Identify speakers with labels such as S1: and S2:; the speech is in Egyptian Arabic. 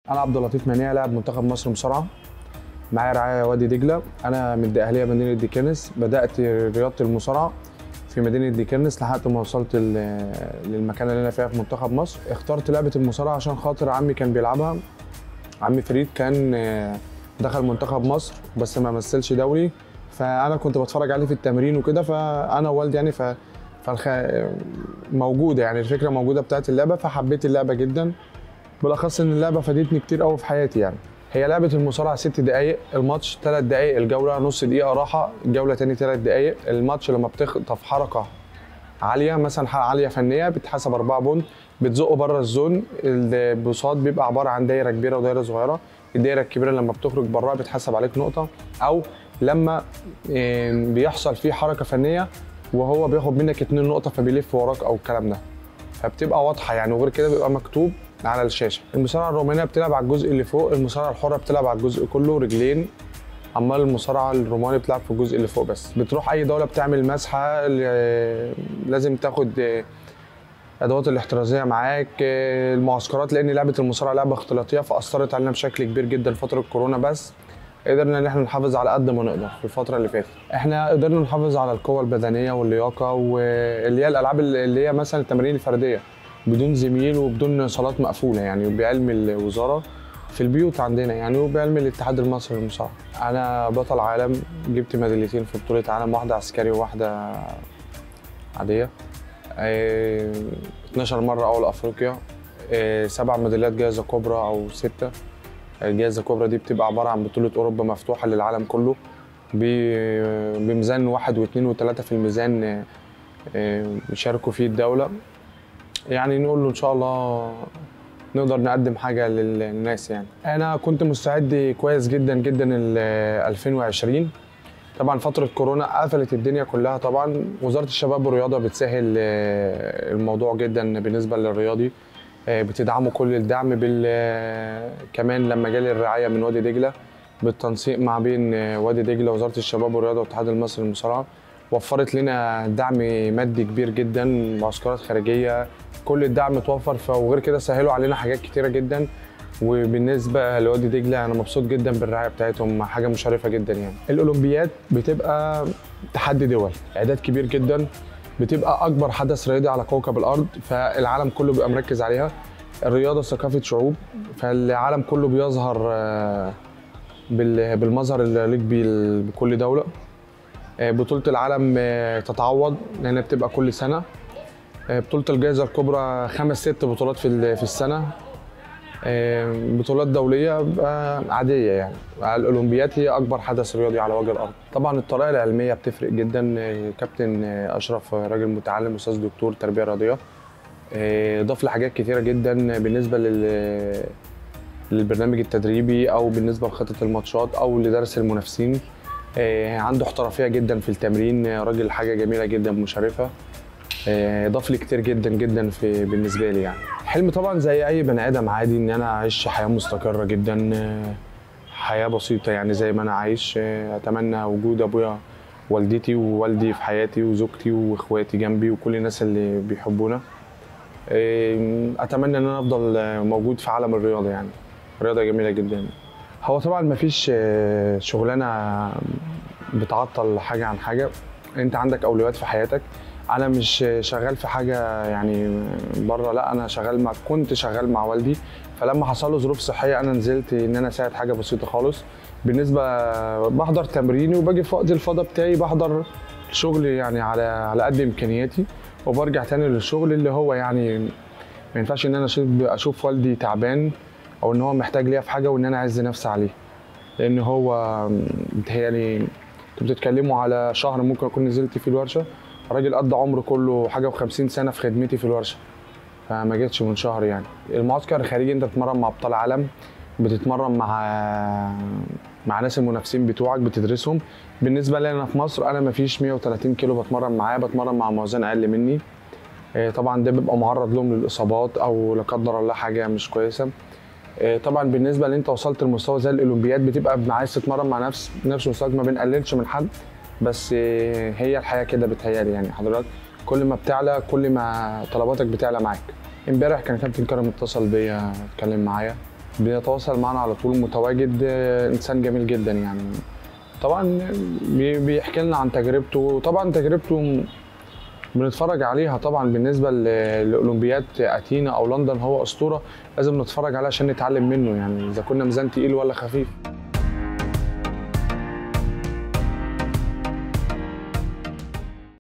S1: انا عبد اللطيف منيع لاعب منتخب مصر مصارعه معايا رعايه وادي دجله انا من الدقهليه مدينه ديكنس بدات رياضه المصارعه في مدينه ديكنس لحد ما وصلت ل- للمكان اللي انا فيها في منتخب مصر اخترت لعبه المصارعه عشان خاطر عمي كان بيلعبها عمي فريد كان آه، دخل منتخب مصر بس ما مثلش دولي فانا كنت بتفرج عليه في التمرين وكده فانا ووالدي يعني ف فالخ... موجوده يعني الفكره موجوده بتاعت اللعبه فحبيت اللعبه جدا بالاخص ان اللعبه فادتني كتير قوي في حياتي يعني هي لعبه المصارعه ست دقائق الماتش ثلاث دقائق الجوله نص دقيقه راحه الجوله تاني ثلاث دقائق الماتش لما بتخطف حركه عاليه مثلا حركه عاليه فنيه بتحسب أربعة بونت بتزقه بره الزون البساط بيبقى عباره عن دايره كبيره ودايره صغيره الدايره الكبيره لما بتخرج براها بتحسب عليك نقطه او لما آه، بيحصل فيه حركه فنيه وهو بياخد منك اتنين نقطه فبيلف وراك او الكلام ده فبتبقى واضحه يعني وغير كده بيبقى مكتوب على الشاشه المصارعه الرومانيه بتلعب على الجزء اللي فوق المصارعه الحره بتلعب على الجزء كله رجلين امال المصارعه الروماني بتلعب في الجزء اللي فوق بس بتروح اي دوله بتعمل مسحه ل- لازم تاخد آه، ادوات الاحترازيه معاك آه، المعسكرات لان لعبه المصارعه لعبه اختلاطيه فاثرت علينا بشكل كبير جدا فتره كورونا بس قدرنا ان احنا نحافظ على قد ما نقدر في الفتره اللي فاتت احنا قدرنا نحافظ على القوه البدنيه واللياقه واللي هي الالعاب اللي هي مثلا التمارين الفرديه بدون زميل وبدون صالات مقفوله يعني بعلم الوزاره في البيوت عندنا يعني وبعلم الاتحاد المصري للمصارعه انا بطل عالم جبت ميداليتين في بطوله عالم واحده عسكري وواحده عاديه آه، 12 مره اول افريقيا آه، سبع ميداليات جائزه كبرى او سته الجائزه الكبرى دي بتبقى عباره عن بطوله اوروبا مفتوحه للعالم كله ب- بميزان واحد واثنين وثلاثه في الميزان آه، آه، بيشاركوا فيه الدوله يعني نقول له ان شاء الله نقدر نقدم حاجه لل- للناس يعني انا كنت مستعد كويس جدا جدا ال 2020 طبعا فترة كورونا قفلت الدنيا كلها طبعا وزارة الشباب والرياضة بتسهل آه، الموضوع جدا بالنسبة للرياضي آه، بتدعمه كل الدعم بال آه، كمان لما جالي الرعاية من وادي دجلة بالتنسيق مع بين آه، وادي دجلة وزارة الشباب والرياضة والاتحاد المصري للمصارعة وفرت لنا دعم مادي كبير جدا معسكرات خارجية كل الدعم اتوفر ف- وغير كده سهلوا علينا حاجات كتيرة جدا وبالنسبه لوادي دجله انا مبسوط جدا بالرعايه بتاعتهم حاجه مشرفه جدا يعني الاولمبياد بتبقى تحدي دول اعداد كبير جدا بتبقى اكبر حدث رياضي على كوكب الارض فالعالم كله بيبقى مركز عليها الرياضه ثقافه شعوب فالعالم كله بيظهر آه، بال- بالمظهر اللي يليق بيه بكل دوله آه، بطوله العالم آه، تتعوض لانها بتبقى كل سنه آه، بطوله الجائزه الكبرى خمس ست بطولات في ال- في السنه آه، بطولات دوليه بقى عاديه يعني الاولمبياد هي اكبر حدث رياضي على وجه الارض طبعا الطريقه العلميه بتفرق جدا آه، كابتن آه، اشرف آه، راجل متعلم استاذ دكتور تربيه رياضيه آه، ضاف لحاجات كتيره جدا بالنسبه لل للبرنامج التدريبي او بالنسبه لخطه الماتشات او لدرس المنافسين آه، عنده احترافيه جدا في التمرين آه، راجل حاجه جميله جدا مشرفه آه، ضاف لي كتير جدا جدا في بالنسبه لي يعني حلم طبعا زي اي بني ادم عادي ان انا اعيش حياه مستقره جدا آه، حياه بسيطه يعني زي ما انا عايش آه، اتمنى وجود ابويا والدتي ووالدي في حياتي وزوجتي واخواتي جنبي وكل الناس اللي بيحبونا آه، اتمنى ان انا افضل آه، موجود في عالم الرياضه يعني رياضه جميله جدا هو طبعا مفيش آه، شغلانه بتعطل حاجه عن حاجه انت عندك اولويات في حياتك انا مش شغال في حاجه يعني بره لا انا شغال مع كنت شغال مع والدي فلما حصل له ظروف صحيه انا نزلت ان انا اساعد حاجه بسيطه خالص بالنسبه بحضر تمريني وباجي في وقت الفضا بتاعي بحضر شغل يعني على على قد امكانياتي وبرجع تاني للشغل اللي هو يعني ما ينفعش ان انا اشوف اشوف والدي تعبان او ان هو محتاج ليا في حاجه وان انا اعز نفسي عليه لان هو بيتهيألي انتوا بتتكلموا على شهر ممكن اكون نزلت فيه الورشه راجل قضى عمره كله حاجه و50 سنه في خدمتي في الورشه فما جيتش من شهر يعني المعسكر الخارجي انت بتتمرن مع ابطال عالم بتتمرن مع مع ناس المنافسين بتوعك بتدرسهم بالنسبه لي انا في مصر انا ما فيش 130 كيلو بتمرن معاه بتمرن مع موازين اقل مني آه، طبعا ده بيبقى معرض لهم للاصابات او لا قدر الله حاجه مش كويسه آه، طبعا بالنسبه ان انت وصلت لمستوى زي الاولمبياد بتبقى عايز تتمرن مع نفس نفس مستواك ما بنقللش من حد بس آه، هي الحياه كده بتهيالي يعني حضرتك كل ما بتعلى كل ما طلباتك بتعلى معاك امبارح كان كابتن كرم اتصل بيا اتكلم معايا بيتواصل معنا على طول متواجد آه، انسان جميل جدا يعني طبعا بي- بيحكي لنا عن تجربته طبعا تجربته م- بنتفرج عليها طبعا بالنسبه ل- لاولمبياد اتينا او لندن هو اسطوره لازم نتفرج عليه عشان نتعلم منه يعني اذا كنا ميزان تقيل ولا خفيف